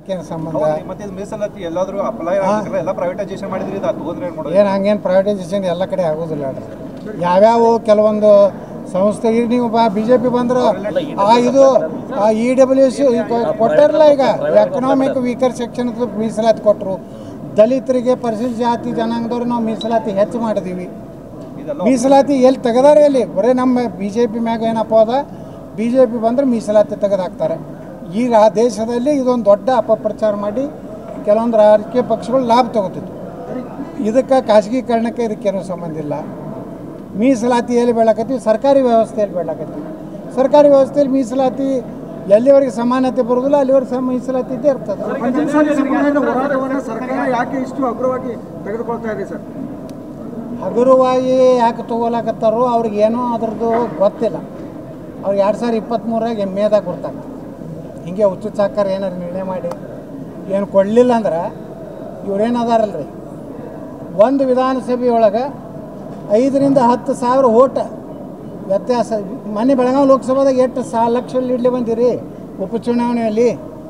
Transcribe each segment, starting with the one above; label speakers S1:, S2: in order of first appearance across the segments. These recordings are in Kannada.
S1: ಏನು ಸಂಬಂಧ
S2: ಹೌದು, ಮತ್ತೆ ಇದು ಮೀಸಲಾತಿ ಎಲ್ಲಾದ್ರೂ ಅಪ್ಲೈ ಆಗ್ಬೇಕಲ್ಲ ಎಲ್ಲ ಪ್ರೈವೇಟೈಸೇಷನ್ ಮಾಡಿದ್ರಿ ಇದು ತಗೊಂಡ್ರೆ ಏನ್ ಮಾಡೋದು
S1: ಏನು ಹಂಗೇನು ಪ್ರೈವೇಟೈಸೇಷನ್ ಎಲ್ಲ ಕಡೆ ಆಗೋದಿಲ್ಲ ಅಲ್ರಿ ಯಾವ್ಯಾವ ಕೆಲವೊಂದು ಸಂಸ್ಥೆ ಈಗ ನೀವು ಬಾ ಬಿ ಜೆ ಪಿ ಬಂದ್ರೆ ಆ ಇದು ಆ ಇ ಡಬ್ಲ್ಯೂ ಎಸ್ ಕೊಟ್ಟಾರಲ್ಲ ಈಗ ಎಕನಾಮಿಕ್ ವೀಕರ್ ಸೆಕ್ಷನ್ ಮೀಸಲಾತಿ ಕೊಟ್ಟರು ದಲಿತರಿಗೆ ಪರಿಶಿಷ್ಟ ಜಾತಿ ಜನಾಂಗದವ್ರು ನಾವು ಮೀಸಲಾತಿ ಹೆಚ್ಚು ಮಾಡಿದೀವಿ
S2: ಇದೆಲ್ಲ
S1: ಮೀಸಲಾತಿ ಎಲ್ಲಿ ತೆಗೆದಾರೆ ಎಲ್ಲಿ ಬರೀ ನಮ್ಮ ಬಿ ಜೆ ಪಿ ಮ್ಯಾಗ ಏನಪ್ಪ ಅದ ಬಿ ಜೆ ಪಿ ಬಂದ್ರೆ ಮೀಸಲಾತಿ ತೆಗೆದಾಕ್ತಾರೆ ಈಗ ಆ ದೇಶದಲ್ಲಿ ಇದೊಂದು ದೊಡ್ಡ ಅಪಪ್ರಚಾರ ಮಾಡಿ ಕೆಲವೊಂದು ರಾಜಕೀಯ ಪಕ್ಷಗಳು ಲಾಭ ತಗೋತಿದ್ವು ಇದಕ್ಕೆ ಖಾಸಗೀಕರಣಕ್ಕೆ ಇದಕ್ಕೇನು ಸಂಬಂಧ ಇಲ್ಲ ಮೀಸಲಾತಿ ಎಲ್ಲಿ ಬೆಳಕತ್ತೀವಿ ಸರ್ಕಾರಿ ವ್ಯವಸ್ಥೆಯಲ್ಲಿ ಬೆಳಕತ್ತೀವಿ ಸರ್ಕಾರಿ ವ್ಯವಸ್ಥೆಯಲ್ಲಿ ಮೀಸಲಾತಿ ಎಲ್ಲಿವರೆಗೆ ಸಮಾನತೆ ಬರೋದಿಲ್ಲ ಅಲ್ಲಿವರೆಗೆ ಸಹ ಮೀಸಲಾತಿ ಇದ್ದೇ ಇರ್ತದೆ
S3: ಪಂಚಮಸಾಲಿ ಸಮುದಾಯದ ಹೋರಾಟವನ್ನು ಸರ್ಕಾರ ಯಾಕೆ ಇಷ್ಟು ಅಗ್ರವಾಗಿ ತೆಗೆದುಕೊಳ್ತಾ ಇದೆ ಸರ್
S1: ಹಗುರವಾಗಿ ಯಾಕೆ ತೊಗೊಳಕತ್ತಾರೋ ಅವ್ರಿಗೆ ಏನೋ ಅದ್ರದ್ದು ಗೊತ್ತಿಲ್ಲ ಅವ್ರಿಗೆ ಎರಡು ಸಾವಿರ ಇಪ್ಪತ್ತ್ಮೂರಾಗ ಎಮ್ಮೆದಾಗ ಗೊತ್ತಾಗ್ತದೆ ಹಿಂಗೆ ಹುಚ್ಚು ಸಾಕಾರ ಏನಾರು ನಿರ್ಣಯ ಮಾಡಿ ಏನು ಕೊಡಲಿಲ್ಲ ಅಂದ್ರೆ ಇವ್ರೇನು ಅದಾರಲ್ರಿ ಒಂದು ವಿಧಾನಸಭೆ ಒಳಗೆ ಐದರಿಂದ ಹತ್ತು ಸಾವಿರ ಓಟ ವ್ಯತ್ಯಾಸ ಮೊನ್ನೆ ಬೆಳಗಾವಿ ಲೋಕಸಭಾದಾಗ ಎಷ್ಟು ಸಾ ಲಕ್ಷ ಲೀಡ್ಲಿ ಬಂದಿರಿ ಉಪಚುನಾವಣೆಯಲ್ಲಿ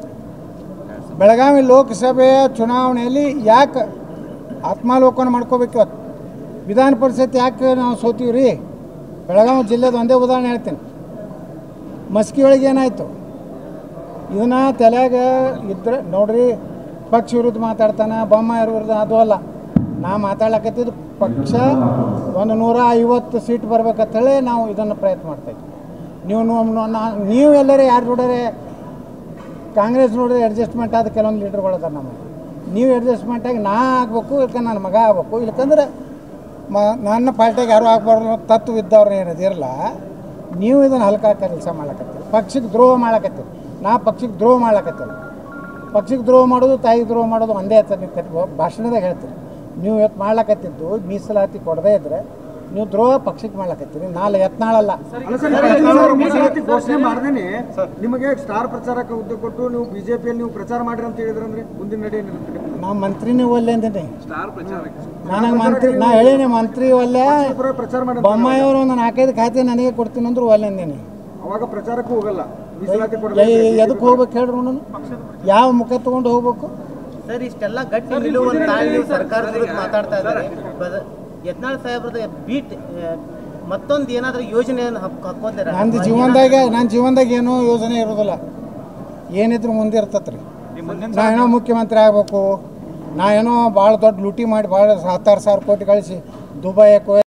S1: ಬೆಳಗಾವಿ ಲೋಕಸಭೆಯ ಚುನಾವಣೆಯಲ್ಲಿ ಯಾಕೆ ಆತ್ಮಾವಲೋಕನ ಮಾಡ್ಕೋಬೇಕು ಇವತ್ತು ವಿಧಾನ ಪರಿಷತ್ ಯಾಕೆ ನಾವು ಸೋತೀವಿ ರೀ ಬೆಳಗಾವಿ ಜಿಲ್ಲೆದು ಒಂದೇ ಉದಾಹರಣೆ ಹೇಳ್ತೀನಿ ಮಸ್ಕಿ ಒಳಗೆ ಏನಾಯಿತು ಇದನ್ನ ತಲೆಯಾಗ ಇದ್ರೆ ನೋಡ್ರಿ ಪಕ್ಷ ವಿರುದ್ಧ ಮಾತಾಡ್ತಾನೆ ಬೊಮ್ಮಾಯರ ವಿರುದ್ಧ ಅದು ಅಲ್ಲ ನಾ ಮಾತಾಡ್ಲಕತ್ತಿದ್ದು ಪಕ್ಷ ಒಂದು ನೂರ ಐವತ್ತು ಸೀಟ್ ಬರ್ಬೇಕಂತೇಳಿ ನಾವು ಇದನ್ನು ಪ್ರಯತ್ನ ಮಾಡ್ತಾಯಿದ್ವಿ ನೀವು ನೋ- ನಾ- ನೀವು ಎಲ್ಲರೇ ಯಾರು ನೋಡರೆ ಕಾಂಗ್ರೆಸ್ ನೋಡಿದ್ರೆ ಅಡ್ಜಸ್ಟ್ಮೆಂಟ್ ಆದ ಕೆಲವೊಂದು ಲೀಡರ್ಗಳು ಅದಾರ ನಮಗೆ ನೀವು ಅಡ್ಜಸ್ಟ್ಮೆಂಟ್ ಆಗಿ ನಾ ಆಗಬೇಕು ಇಲ್ಕ ನನ್ನ ಮಗ ಆಗ್ಬೇಕು ಇಲ್ಕಂದ್ರೆ ಮ ನನ್ನ ಪಾರ್ಟಿಗೆ ಯಾರು ಆಗ್ಬಾರ್ದು ತತ್ವ ಇದ್ದವ್ರು ಏನದಿರಲ್ಲ ನೀವು ಇದನ್ನು ಹಲ್ಕ ಕೆಲಸ ಮಾಡ್ಲಕತ್ತೀರಿ ಪಕ್ಷಕ್ಕೆ ದ್ರೋಹ ಮಾಡ್ಲಕತ್ತೀರಿ ನಾ ಪಕ್ಷಕ್ಕೆ ದ್ರೋಹ ಮಾಡ್ಲಕತ್ತೀನಿ ಪಕ್ಷಕ್ಕೆ ದ್ರೋಹ ಮಾಡೋದು ತಾಯಿಗೆ ದ್ರೋಹ ಮಾಡೋದು ಒಂದೇ ಆಯ್ತದೆ ನೀವು ಕತ್ ಭಾಷಣದಾಗ ಹೇಳ್ತೀರಿ ನೀವು ಇವತ್ತು ಮಾಡ್ಲಕತ್ತಿದ್ದು ಮೀಸಲಾತಿ ಕೊಡದೇ ಇದ್ರೆ ನೀವು ದ್ರೋಹ ಪಕ್ಷಕ್ಕೆ ಮಾಡ್ಲಕತ್ತೀರಿ ನಾಳೆ ಯತ್ನಾಳಲ್ಲ
S3: ಅಲ್ಲ ಸರ್ ನೀವು ಮೀಸಲಾತಿ ಘೋಷಣೆ ಮಾಡ್ದೇನೆ ನಿಮಗೆ ಸ್ಟಾರ್ ಪ್ರಚಾರಕ್ಕೆ ಹುದ್ದೆ ಕೊಟ್ಟು ನೀವು ಬಿಜೆಪಿಯಲ್ಲಿ ನೀವು ಪ್ರಚಾರ ಮಾಡಿರಿ ಅಂತ ಹೇಳಿದ್ರಂದ್ರೆ ಮುಂದಿನ ನಡೆ ಏನಿರುತ್ತೆ
S1: ನಾ ಮಂತ್ರಿನೇ ಒಲ್ಲೆ ಅಂದಿನಿ ನನಗೆ ಮಂತ್ರಿ ನಾ ಹೇಳೀನಿ ಮಂತ್ರಿ ಒಲ್ಲೆ
S3: ಪುರ ಪ್ರಚಾರ ಮಾಡಿ
S1: ಬೊಮ್ಮಾಯಿಯವರು ಒಂದು ನಾಲ್ಕೈದು ಖಾತೆ ನನಗೆ ಕೊಡ್ತೀನಿ ಅಂದ್ರು ಒಲ್ಲೆ ಅಂದೀನಿ
S3: ಅವಾಗ ಪ್ರಚಾರಕ್ಕೂ ಹೋಗಲ್ಲ ಮೀಸಲಾತಿ ಕೊಡಬೇಕು
S1: ಎದಕ್ಕೆ ಹೋಗ್ಬೇಕು ಹೇಳ್ರಿ ನೋಡೋಣ ಯಾವ ಮುಖ ತಗೊಂಡು ಹೋಗ್ಬೇಕು
S4: ಸರ್ ಇಷ್ಟೆಲ್ಲ ಗಟ್ಟಿ ನಿಲುವನ್ನು ತಾಳಿ ನೀವು ಸರ್ಕಾರದ ವಿರುದ್ಧ ಮಾತಾಡ್ತಾ ಇದ್ದಾರೆ ಬದ- ಯತ್ನಾಳ್ ಸಾಹೇಬ್ರದ ಬೀಟ್ ಮತ್ತೊಂದು ಏನಾದರೂ ಯೋಜನೆಯನ್ನು ಹಕ್ ಹಾಕೋತೀರ
S1: ನಂದು ಜೀವನದಾಗ ನನ್ನ ಜೀವನದಾಗ ಏನೂ ಯೋಜನೆ ಇರೋದಿಲ್ಲ ಏನಿದ್ರು ಮುಂದೆ ಇರ್ತತ್ರಿ
S2: ಈ ಮುಂದಿನ
S1: ನಾ ಏನೋ ಮುಖ್ಯಮಂತ್ರಿ ಆಗಬೇಕು ನಾ ಏನೋ ಭಾಳ ದೊಡ್ಡ ಲೂಟಿ ಮಾಡಿ ಭಾಳ ಹತ್ತಾರು ಸಾವಿರ ಕೋಟಿ ಕಳಿಸಿ ದುಬೈ